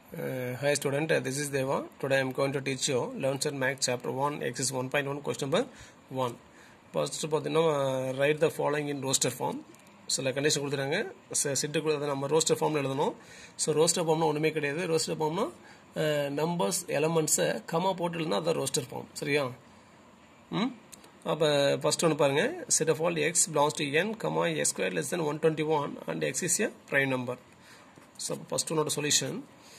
Uh, hi student, uh, this is Deva. Today I am going to teach you 11th and Math chapter 1 exercise 1.1 question number 1. First பார்த்தீங்கன்னா right the following in roster form சில condition கொடுத்துறாங்க சிட்டு கொடுத்ததை நம்ம roster ஃபார்மில் எழுதணும் so roster ஃபார்ம்னா ஒன்றுமே கிடையாது ரோஸ்டர் ஃபார்ம்னா நம்பர்ஸ் எலமெண்ட்ஸை கமா போட்டு எழுதுனா அதான் ரோஸ்டர் ஃபார்ம் சரியா ம் அப்போ ஃபர்ஸ்ட் ஒன்று பாருங்க set of all x belongs to N comma x square less than one twenty one and x is a prime number so first ஒன்னோட சொல்யூஷன்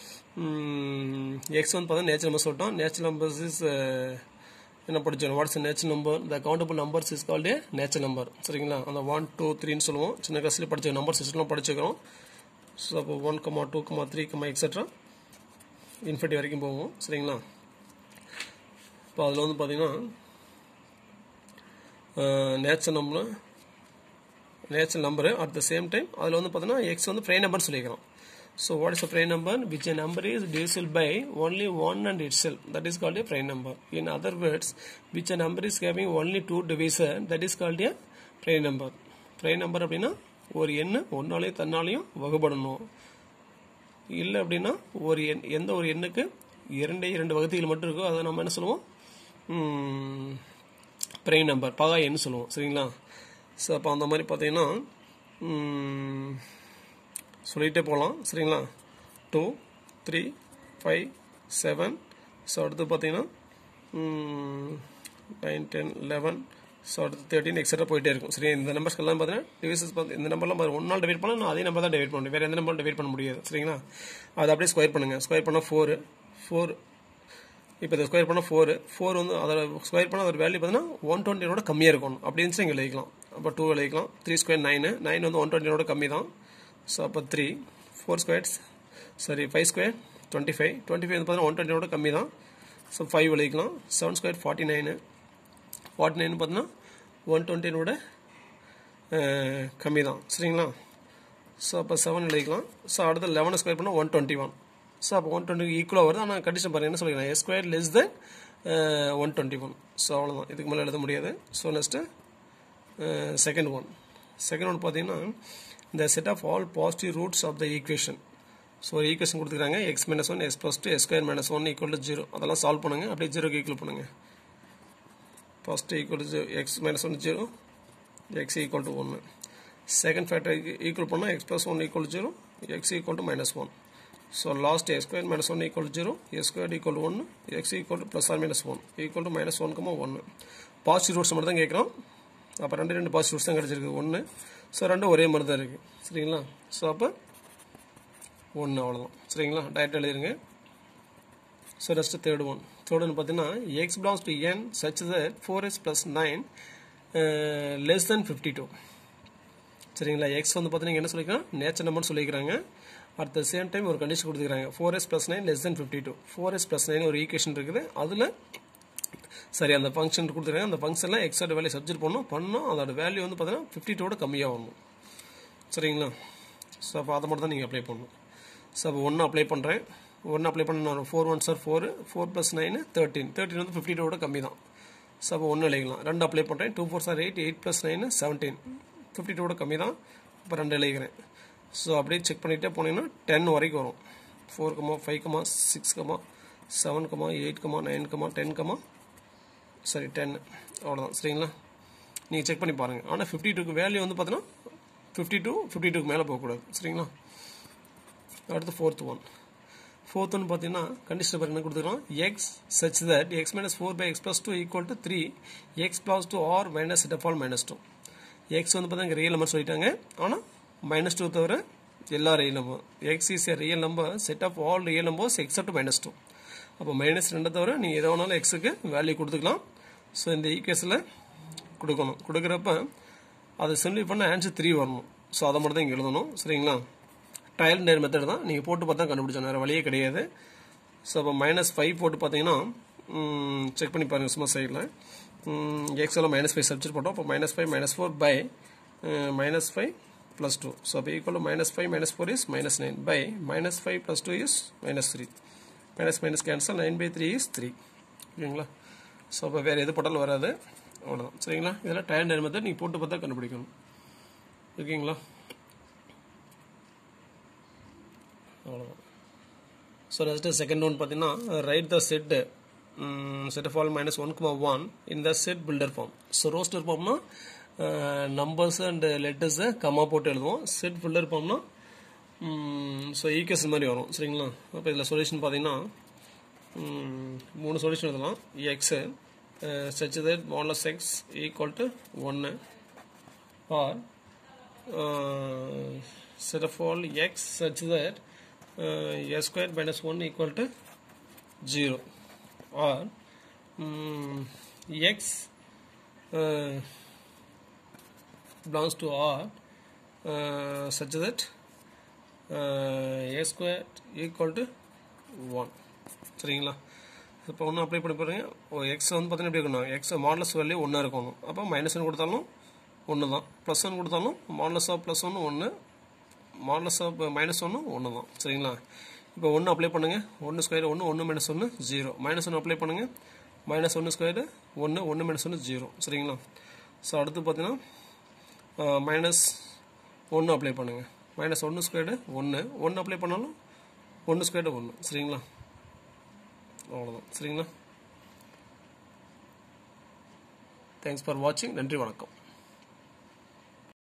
எக்ஸ் வந்து பார்த்தா நேச்சுரல் நம்பர் சொல்லிட்டோம் நேச்சுரல் நம்பர்ஸ் இஸ் என்ன படிச்சோம் what's natural number the countable numbers is called natural number சரிங்களா அந்த one two த்ரீன்னு சொல்லுவோம் சின்ன கிளாஸ்லேயே படிச்ச நம்பர் சிஸ்டம்லாம் படிச்சுக்கிறோம் ஸோ அப்போ one comma two comma three comma extra infinity வரைக்கும் போவோம் சரிங்களா இப்போ அதில் வந்து பார்த்தீங்கன்னா natural number natural number at the same time அதில் வந்து பார்த்தீங்கன்னா எக்ஸ் வந்து ப்ரை நம்பர் சொல்லிக்கிறோம் So what is a prime number? Which a number is divisible by only one and itself. That is called a prime number. In other words, which a number is having only two divisor. That is called a prime number. Prime number அப்படின்னா ஒரு எண்ணு ஒன்னாலையும் தன்னாலையும் வகுப்படணும் இல்லை அப்படின்னா ஒரு எண் எந்த ஒரு எண்ணுக்கு இரண்டே இரண்டு வகுதிகள் மட்டும் இருக்கோ அதை நம்ம என்ன சொல்லுவோம் பிரைம் நம்பர் பகா எண் சொல்லுவோம் சரிங்களா ஸோ அப்போ அந்த மாதிரி பார்த்தீங்கன்னா சொல்லிகிட்டே போகலாம் சரிங்களா two three five seven so அடுத்து பார்த்தீங்கன்னா நைன் டென் லெவன் ஸோ அடுத்து தேர்ட்டின் எக்ஸட்ரா போயிட்டே இருக்கும் சரி இந்த நம்பர்ஸ்க்கெல்லாம் பார்த்தீங்கன்னா டிவிசஸ் பார்த்து இந்த நம்பர்லாம் பாரு ஒன்றால் டிவைட் பண்ணால் நான் அதே நம்பர் தான் டிவைட் பண்ணணும் வேறு எந்த நம்பர் டிவைட் பண்ண முடியாது சரிங்களா அதை அப்படியே ஸ்கொயர் பண்ணுங்கள் ஸ்கொயர் பண்ணால் ஃபோரு ஃபோர் இப்போ இதை ஸ்கொயர் பண்ணால் ஃபோர் ஃபோர் வந்து அதோட ஸ்கொயர் பண்ணால் அதோட வேல்யூ பார்த்தீங்கன்னா ஒன் டுவெண்ட்டியோட கம்மியாக இருக்கணும் அப்படி இருந்துச்சு இங்கே எழுதிக்கலாம் அப்போ டூ எழுதிக்கலாம் த்ரீ ஸ்கொயர் நைனு நைன் வந்து ஒன் டுவெண்ட்டியோட கம்மி தான் ஸோ அப்போ three four squares sorry five square twenty five twenty five வந்து பார்த்தீங்கன்னா ஒன் டுவெண்ட்டியோட கம்மி தான் ஸோ ஃபைவ் எழுதிக்கலாம் seven square forty nine forty nine பார்த்தீங்கன்னா ஒன் டுவெண்ட்டினோட கம்மி தான் சரிங்களா ஸோ அப்போ செவன் எழுதிக்கலாம் ஸோ அடுத்து லெவன் ஸ்கொயர் பண்ணால் ஒன் டுவெண்ட்டி ஒன் ஸோ அப்போ ஒன் டுவெண்ட்டி ஈக்குவலாக வருது ஆனால் கண்டிஷன் பாருங்கள் என்ன சொல்லிக்கலாம் S square less than one twenty one so அவ்வளோதான் இதுக்கு மேலே எழுத முடியாது so next second one second one பார்த்தீங்கன்னா இந்த set of all positive roots of the equation so ஒரு ஈக்குவேஷன் கொடுத்துருக்காங்க x minus one x plus two x square minus one equal to zero அதெல்லாம் சால்வ் பண்ணுங்க அப்படியே ஜீரோக்கு ஈக்குவல் பண்ணுங்க first equal to x minus one zero x equal to ஒன்று second factor equal பண்ணால் x plus one equal zero x equal to minus one so last x square minus one equal zero x square equal to ஒன்று x equal to plus or minus one equal to minus ஒன்க்குமா ஒன்று positive roots மட்டும் தான் கேட்குறோம் அப்போ ரெண்டு ரெண்டு positive roots தான் கிடச்சிருக்கு ஒன்று ஸோ ரெண்டும் ஒரே மாதிரி தான் இருக்குது சரிங்களா ஸோ அப்போ ஒன்று அவ்வளோதான் சரிங்களா டைரக்ட் எழுதிருங்க so next third one third one பார்த்தீங்கன்னா x belongs to N such that four x plus nine less than fifty two சரிங்களா எக்ஸ் வந்து பார்த்தீங்கன்னா என்ன சொல்லிக்கலாம் நேச்சர் நம்பர் சொல்லிக்கிறாங்க அட் த சேம் டைம் ஒரு கண்டிஷன் கொடுத்துக்கிறாங்க four x plus nine less than fifty two four x plus nine ஒரு equation இருக்குது அதில் சரி அந்த ஃபங்க்ஷன் கொடுத்துருக்காங்க அந்த ஃபங்க்ஷனில் எக்ஸோட வேல்யூ சப்ஜெக்ட் பண்ணணும் பண்ணோம் அதோட வேல்யூ வந்து பார்த்தீங்கன்னா ஃபிஃப்டி டூட கம்மியாக வரணும் சரிங்களா ஸோ அப்போ அதை மட்டும் தான் நீங்கள் அப்ளை பண்ணணும் ஸோ அப்போ ஒன்று அப்ளை பண்ணுறேன் ஒன்று அப்ளை பண்ண four one sir four four plus nine thirteen thirteen வந்து ஃபிஃப்டி டூட கம்மி தான் ஸோ அப்போ ஒன்று எழுதிக்கலாம் ரெண்டு அப்ளை பண்ணுறேன் two four sir eight eight plus nine seventeen fifty டூட கம்மி தான் இப்போ ரெண்டு எழுதிக்கிறேன் ஸோ அப்படியே செக் பண்ணிகிட்டே போனீங்கன்னா டென் வரைக்கும் வரும் four comma five comma six comma seven comma eight comma nine comma ten comma சரி டென் அவ்வளோதான் சரிங்களா நீங்கள் செக் பண்ணி பாருங்கள் ஆனால் ஃபிஃப்டி டூக்கு வேல்யூ வந்து பார்த்தீங்கன்னா ஃபிஃப்டி டூ ஃபிஃப்டி டூக்கு மேலே போகக்கூடாது சரிங்களா அடுத்து ஃபோர்த் ஒன் ஃபோர்த் ஒன் பார்த்தீங்கன்னா கண்டிஷன் பாருங்க கொடுத்துருக்கோம் x such that x minus four by x plus two equal to three x plus two or minus set of all minus two x வந்து பார்த்தீங்கன்னா ரியல் நம்பர் சொல்லிட்டாங்க ஆனால் minus two தவிர எல்லா real number x is a real number set of all real numbers except minus two அப்போ minus ரெண்டை தவிர நீங்கள் எதை வேணாலும் எக்ஸுக்கு வேல்யூ கொடுத்துக்கலாம் ஸோ இந்த ஈக்குவேஷனில் கொடுக்கணும் கொடுக்குறப்ப அதை சிம்பிளி பண்ண ஆன்சர் த்ரீ வரணும் ஸோ அதை மட்டும் தான் இங்கே எழுதணும் சரிங்களா ட்ரையல் நேர் மெத்தட் தான் நீங்கள் போட்டு பார்த்தா கண்டுபிடிச்சோம் வேறு வழியே கிடையாது ஸோ அப்போ மைனஸ் ஃபைவ் போட்டு பார்த்தீங்கன்னா செக் பண்ணி பாருங்கள் சும்மா சைடில் எக்ஸில் மைனஸ் ஃபைவ் சப்ஜெக்ட் போட்டோம் அப்போ minus five minus four by minus five plus two so அப்போ equal minus five minus four is minus nine by minus five plus two is minus three minus minus cancel nine by three is three ஓகேங்களா so அப்போ வேறு எது போட்டாலும் வராது அவ்வளோதான் சரிங்களா இதெல்லாம் டைம் டைம் மெத்தட் நீங்கள் போட்டு பார்த்தா கண்டுபிடிக்கணும் ஓகேங்களா அவ்வளோதான் ஸோ நெக்ஸ்ட்டு செகண்ட் ஒன் பார்த்தீங்கன்னா right the set set of all minus one comma one இந்த set builder form so roster ஃபார்ம்னா நம்பர்ஸ் அண்ட் லெட்டர்ஸை கம்மா போட்டு எழுதுவோம் செட் பில்டர் ஃபார்ம்னா ஸோ ஈக்குவேஷன் மாதிரி வரும் சரிங்களா அப்போ இதில் சொல்யூஷன் பார்த்தீங்கன்னா மூணு சொல்யூஷன் எழுதலாம் x such that modulus x equal to ஒன்று or set of all x such that uh, s squared minus 1 equal to 0 or um, x uh, belongs to r uh, such that uh, a squared equal to 1 சரிங்களா இப்போ ஒன்று apply பண்ணி பாருங்க X வந்து பார்த்தீங்கன்னா எப்படி இருக்கணும் எக்ஸ் மாடலஸ் வேல்யூ ஒன்றா இருக்கணும் அப்போ மைனஸ் ஒன் கொடுத்தாலும் ஒன்று தான் ப்ளஸ் ஒன் கொடுத்தாலும் மாடலஸ் ஆஃப் ப்ளஸ் ஒன்று ஒன்று மாடலஸ் ஆஃப் மைனஸ் ஒன்று ஒன்று தான் சரிங்களா இப்போ ஒன்று அப்ளை பண்ணுங்கள் ஒன்று ஸ்கொயர் ஒன்று ஒன்று மைனஸ் ஒன்று ஜீரோ மைனஸ் ஒன்று அப்ளை பண்ணுங்கள் மைனஸ் ஒன்று ஸ்கொயர் ஒன்று ஒன்று மைனஸ் ஒன்று ஜீரோ சரிங்களா ஸோ அடுத்து பார்த்தீங்கன்னா மைனஸ் ஒன்று அப்ளை பண்ணுங்கள் மைனஸ் ஒன்று ஸ்கொயர்டு ஒன்று ஒன்று அப்ளை பண்ணாலும் ஒன்று ஸ்கொயர்டு ஒன்று சரிங்களா அவ்வளோதான் சரிங்களா தேங்க்ஸ் ஃபார் வாட்சிங் நன்றி வணக்கம்